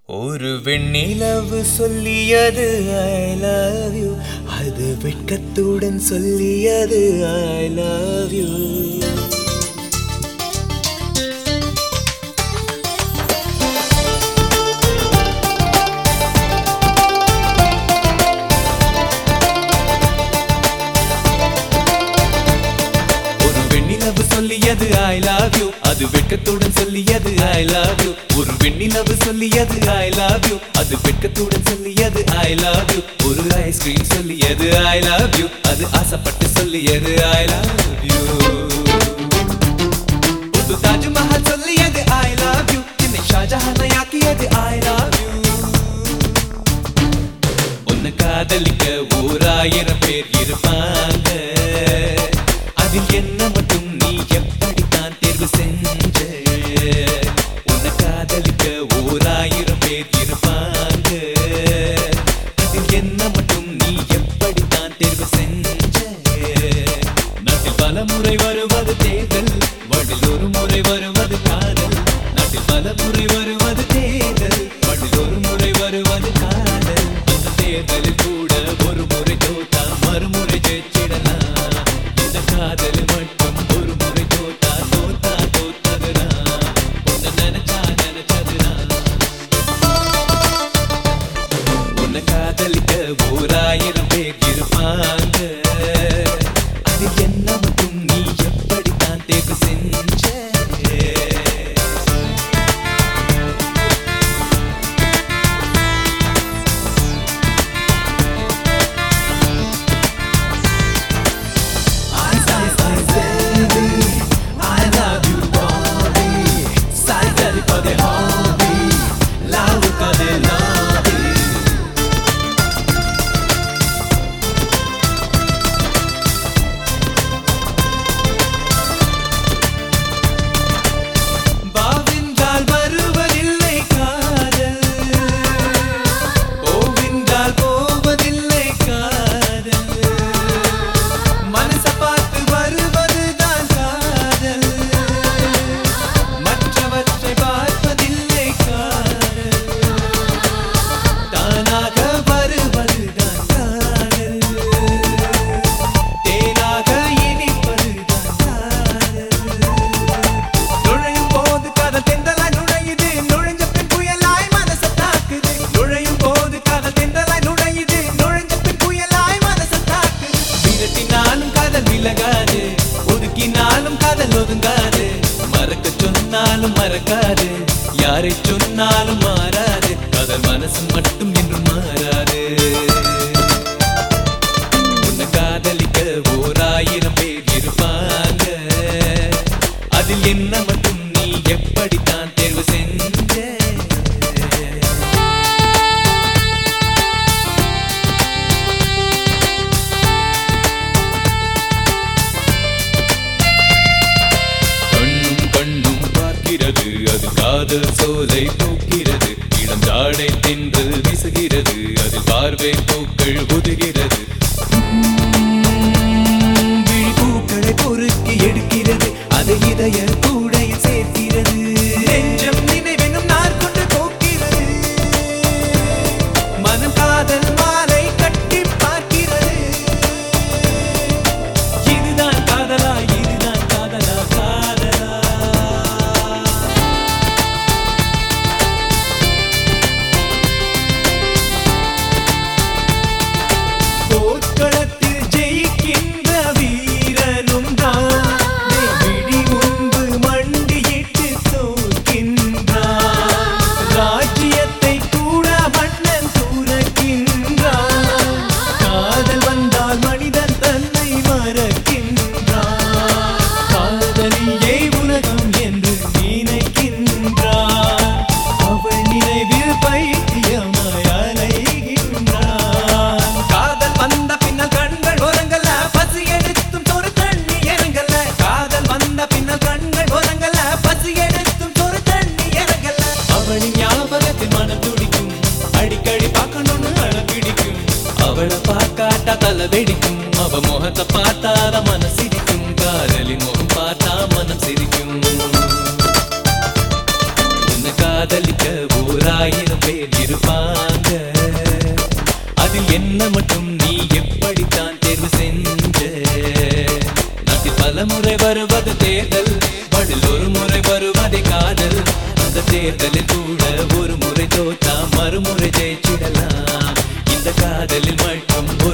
ஒரு வெண்ணிலவு சொல்லியது ஐ லவ் யூ அது வெட்கத்துடன் சொல்லியது ஐ லவ் யூ ஒரு வெண்ணிலவு சொல்லியது ஐ லவ் யூ அது வெட்கத்துடன் சொல்லியது ஐ லவ் யூ ஒரு வெண்ணிலவு சொல்லியது ஐ லவ் யூ அது வெட்கத்துடன் சொல்லியது ஐ லவ் யூ ஒரு ஐஸ்கிரீம் சொல்லியது ஐ லவ் யூ அது ஆசைப்பட்டு சொல்லியது ஐ லவ் யூ புது தாஜ்மஹல் சொல்லியது ஐ லவ் யூ என்னை ஷாஜஹானை ஆக்கியது ஐ லவ் யூ உன்னை காதலிக்க ஓராயிரம் பேர் இருப்பாங்க அதில் என்ன மட்டும் நீ எப்படித்தான் தேர்வு செஞ்ச உன்னை காதலிக்க ஓராயிரம் பேர் இருப்பாங்க அதில் என்ன மட்டும் நீ எப்படித்தான் தேர்வு செஞ்ச நாட்டில் பல முறை வருவது தேர்தல் வழில் ஒரு முறை வருவது காதல் நாட்டில் பல முறை வருவது தேர்தல் வழில் ஒரு முறை வருவது காதல் அந்த தேர்தலில் கூட ஒரு முறை தோத்தா மறுமுறை ஜெயிச்சிடலாம் இந்த காதல் மட்டும் ஒரு முறை தோத்தா தோத்தா தோத்ததுனா உன்னை நினைச்சா நினைச்சதுனா உன்னை காதலிக்க ஓராயிரம் பேர் இருப்பாங்க அது என்ன மட்டும் நீ எப்படித்தான் தேர்வு செஞ்ச I love you, Bobby. Psychedelic for the hobby. Love for the lobby. பாவின்றால் வருவதில்லை காதல் போவின்றால் போவதில்லை காதல் மனச பார்த்து வருவதுதான் காதல் மற்றவற்றை பார்ப்பதில்லை காதல் தானாக வருவதுதான் காதல் தேனாக இனிப்பதுதான் காதல் நுழையும் போது காதல் தென்றலாய் நுழையுது நுழைஞ்ச பின் புயலாய் மனச தாக்குது நுழையும் போது காதல் தென்றலாய் நுழையுது நுழைஞ்ச பின் புயலாய் மனச தாக்குது விரட்டினாலும் காதல் விலகாது ஒதுக்கினாலும் காதல் ஒதுங்காது மறக்க சொன்னாலும் மறக்காது யாரை சொன்னாலும் மாறாது காதல் மனசு மட்டும் என்றும் மாறாது உன்னை காதலிக்க ஓராயிரம் பேர் இருப்பாங்க அதில் என்ன மட்டும் நீ எப்படித்தான் தேர்வு செஞ்ச கண்ணும் கண்ணும் பார்க்கிறது அது காதல் சோலை பூக்கிறது இளம் ஜாடை தின்று வீசுகிறது அதில் பார்வை பூக்கள் உதுகிறது விழி பூக்களை பொறுக்கி எடுக்கிறது அதை இதய கூடையில் சேர்க்கிறது நெஞ்சம் நினைவெனும் நார் கொண்டு போக்கிறது மனம் காதல் மாலை கட்டி பார்க்கிறது இதுதான் காதலா இதுதான் காதலா காதலா போர்க்களத்தில் ஜெயிக்கின்ற வீரனும் தான் விழி முன்பு மண்டியிட்டு தோற்கின்றான் ராஜ்யத்தை கூட மன்னன் துறக்கின்றான் காதல் வந்தால் மனிதன் தன்னை மறக்கின்றான் காதலியே உலகம் என்று நினைக்கின்றான் அவள் நினைவில் பைத்தியமாய் அலைகின்றான் காதல் வந்த பின்னால் கண்கள் உறங்கல பசி எடுத்தும் ஒரு தண்ணி இறங்கல காதல் வந்த பின்னால் கண்கள் உறங்கல பசி எடுத்தும் ஒரு தண்ணி இறங்கல அவளின் ஞாபகத்தில் மனம் துடிக்கும் அடிக்கடி பார்க்கணும்னு அழ பிடிக்கும் அவளை பார்க்காட்டா தலை வெடிக்கும் அவ முகத்தை பார்த்தாத மனம் சிரிக்கும் காதலின் முகம் பார்த்தா மனம் சிரிக்கும் உன்னை காதலிக்க ஓராயிரம் பேர் முறை வருவது தேர்தல் பதில் ஒரு முறை வருவதே காதல் அந்த தேர்தலில் கூட ஒரு முறை தோத்தா மறுமுறை ஜெயிச்சிடலாம் இந்த காதலில் மட்டும்